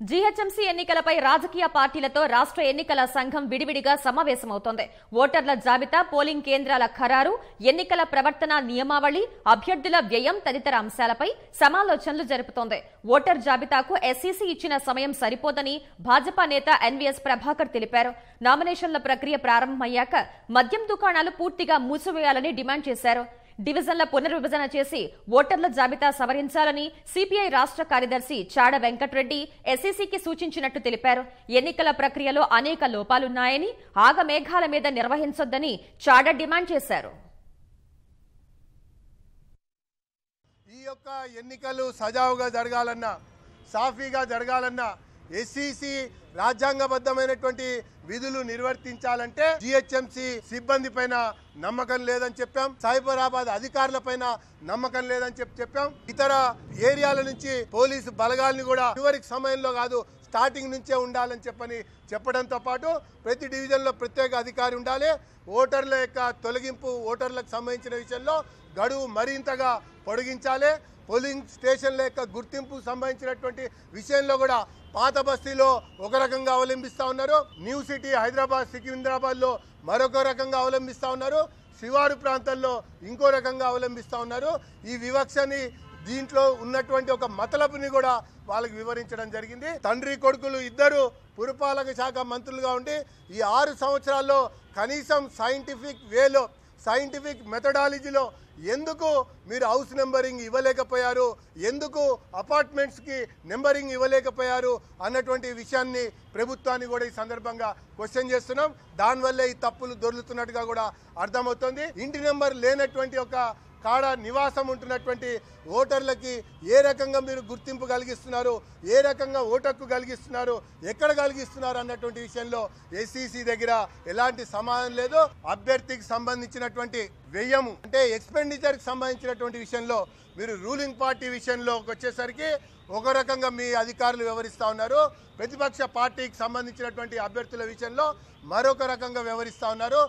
GHMC ఎన్నికలపై రాజకీయ పార్టీలతో రాష్ట్ర ఎన్నికల సంఘం విడివిడిగా సమావేశమవుతోంది ఓటర్ల జాబితా పోలింగ్ కేంద్రాల ఖరారు ఎన్నికల ప్రవర్తన నియమావళి అభ్యర్థుల వ్యయం తదితర అంశాలపై సమాలోచనలు జరుపుతోంది ఓటర్ జాబితాకు ఎస్ఈసీ ఇచ్చిన సమయం సరిపోదని భాజపా నేత ఎన్వీఎస్ ప్రభాకర్ తెలిపారు నామినేషన్ల ప్రక్రియ ప్రారంభమయ్యాక మద్యం దుకాణాలు పూర్తిగా మూసివేయాలని డిమాండ్ చేశారు డివిజన్ల పునర్విభజన చేసి ఓటర్ల జాబితా సవరించాలని సిపిఐ రాష్ట్ర కార్యదర్శి చాడ వెంకట్రెడ్డి ఎస్ఈసీకి సూచించినట్టు తెలిపారు ఎన్నికల ప్రక్రియలో అనేక లోపాలున్నాయని ఆగమేఘాల మీద నిర్వహించొద్దని చాడ డిమాండ్ చేశారు ఈ యొక్క ఎన్నికలు సజావుగా జరగాలన్నా సాఫీగా జరగాలన్నా ఎస్సీసీ రాజ్యాంగబద్ధమైనటువంటి విధులు నిర్వర్తించాలంటే జిహెచ్ఎంసి సిబ్బంది పైన నమ్మకం లేదని చెప్పాం సైబరాబాద్ అధికారుల పైన నమ్మకం లేదని చెప్పి చెప్పాం ఇతర ఏరియాల నుంచి పోలీసు బలగాల్ని కూడా చివరికి సమయంలో కాదు స్టార్టింగ్ నుంచే ఉండాలని చెప్పని చెప్పడంతో పాటు ప్రతి డివిజన్లో ప్రత్యేక అధికారి ఉండాలి ఓటర్ల యొక్క తొలగింపు ఓటర్లకు సంబంధించిన విషయంలో గడువు మరింతగా పొడిగించాలి పోలింగ్ స్టేషన్ల యొక్క గుర్తింపు సంబంధించినటువంటి విషయంలో కూడా పాత బస్తీలో ఒక రకంగా అవలంబిస్తూ ఉన్నారు న్యూ సిటీ హైదరాబాద్ సికింద్రాబాద్లో మరొక రకంగా అవలంబిస్తూ ఉన్నారు శివారు ప్రాంతాల్లో ఇంకో రకంగా అవలంబిస్తూ ఉన్నారు ఈ వివక్షని దీంట్లో ఉన్నటువంటి ఒక మతలపుని కూడా వాళ్ళకి వివరించడం జరిగింది తండ్రి కొడుకులు ఇద్దరు పురపాలక శాఖ మంత్రులుగా ఉండి ఈ ఆరు సంవత్సరాల్లో కనీసం సైంటిఫిక్ వేలో సైంటిఫిక్ మెథడాలజీలో ఎందుకు మీరు హౌస్ నెంబరింగ్ ఇవ్వలేకపోయారు ఎందుకు అపార్ట్మెంట్స్కి నెంబరింగ్ ఇవ్వలేకపోయారు అన్నటువంటి విషయాన్ని ప్రభుత్వాన్ని కూడా ఈ సందర్భంగా క్వశ్చన్ చేస్తున్నాం దానివల్లే ఈ తప్పులు దొర్లుతున్నట్టుగా కూడా అర్థమవుతుంది ఇంటి నెంబర్ లేనటువంటి ఒక కాడ నివాసం ఉంటున్నటువంటి ఓటర్లకి ఏ రకంగా మీరు గుర్తింపు కలిగిస్తున్నారు ఏ రకంగా ఓటక్కు కలిగిస్తున్నారు ఎక్కడ కలిగిస్తున్నారు అన్నటువంటి విషయంలో ఎస్సీసీ దగ్గర ఎలాంటి సమాధానం లేదు అభ్యర్థికి సంబంధించినటువంటి వ్యయము అంటే ఎక్స్పెండిచర్ కి సంబంధించినటువంటి విషయంలో మీరు రూలింగ్ పార్టీ విషయంలోకి వచ్చేసరికి ఒక రకంగా మీ అధికారులు వ్యవహరిస్తూ ఉన్నారు ప్రతిపక్ష పార్టీకి సంబంధించినటువంటి అభ్యర్థుల విషయంలో మరొక రకంగా వ్యవహరిస్తూ ఉన్నారు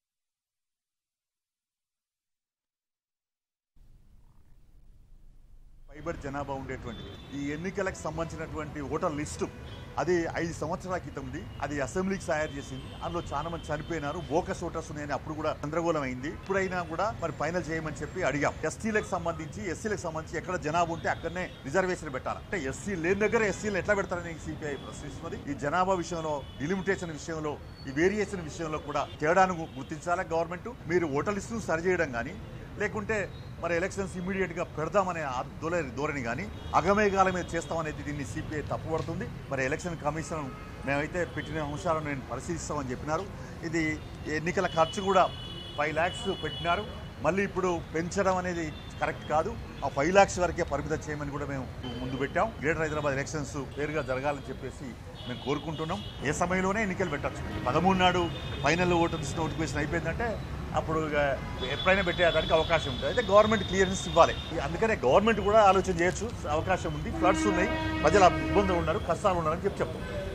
ఫైబర్ జనాభా ఉండేటువంటిది ఈ ఎన్నికలకు సంబంధించినటువంటి ఓటర్ లిస్టు అది ఐదు సంవత్సరాల క్రితం ఉంది అది అసెంబ్లీకి తయారు చేసింది అందులో చాలా మంది చనిపోయినారు బోకస్ ఓటర్స్ ఉన్నాయని అప్పుడు కూడా గందరగోళం అయింది ఇప్పుడైనా కూడా మరి ఫైనల్ చేయమని చెప్పి అడిగాం ఎస్టీలకు సంబంధించి ఎస్సీలకు సంబంధించి ఎక్కడ జనాభా ఉంటే అక్కడనే రిజర్వేషన్ పెట్టాలి అంటే ఎస్సీ లేని దగ్గర ఎస్సీలు ఎట్లా పెడతారని సిపిఐ ప్రశ్నిస్తున్నది ఈ జనాభా విషయంలో డిలిమిటేషన్ విషయంలో ఈ వేరియేషన్ విషయంలో కూడా తేడాను గు- గుర్తించాలా గవర్నమెంట్ మీరు ఓటర్ లిస్టును సరిచేయడం కానీ లేకుంటే మరి ఎలక్షన్స్ ఇమీడియట్ గా పెడదామనే ఆ ధోరణి ధోరణి కానీ అగమేఘాల మీద చేస్తామనేది దీన్ని సిపిఐ తప్పుపడుతుంది మరి ఎలక్షన్ కమిషన్ మేమైతే పెట్టిన అంశాలను నేను పరిశీలిస్తామని చెప్పినారు ఇది ఎన్నికల ఖర్చు కూడా ఫైవ్ ల్యాక్స్ పెట్టినారు మళ్ళీ ఇప్పుడు పెంచడం అనేది కరెక్ట్ కాదు ఆ ఫైవ్ ల్యాక్స్ వరకే పరిమితం చేయమని కూడా మేము ముందు పెట్టాం గ్రేటర్ హైదరాబాద్ ఎలక్షన్స్ పేరుగా జరగాలని చెప్పేసి మేము కోరుకుంటున్నాం ఏ సమయంలోనే ఎన్నికలు పెట్టచ్చు పదమూడు నాడు ఫైనల్ ఓటర్స్ నోటిఫికేషన్ అయిపోయిందంటే అప్పుడు ఇక ఎప్పుడైనా పెట్టేదానికి అవకాశం ఉంటుంది అయితే గవర్నమెంట్ క్లియరెన్స్ ఇవ్వాలి అందుకనే గవర్నమెంట్ కూడా ఆలోచన చేయొచ్చు అవకాశం ఉంది ఫ్లడ్స్ ఉన్నాయి ప్రజలు ఇబ్బందులు ఉన్నారు కష్టాలు ఉన్నారని చెప్పి చెప్తాం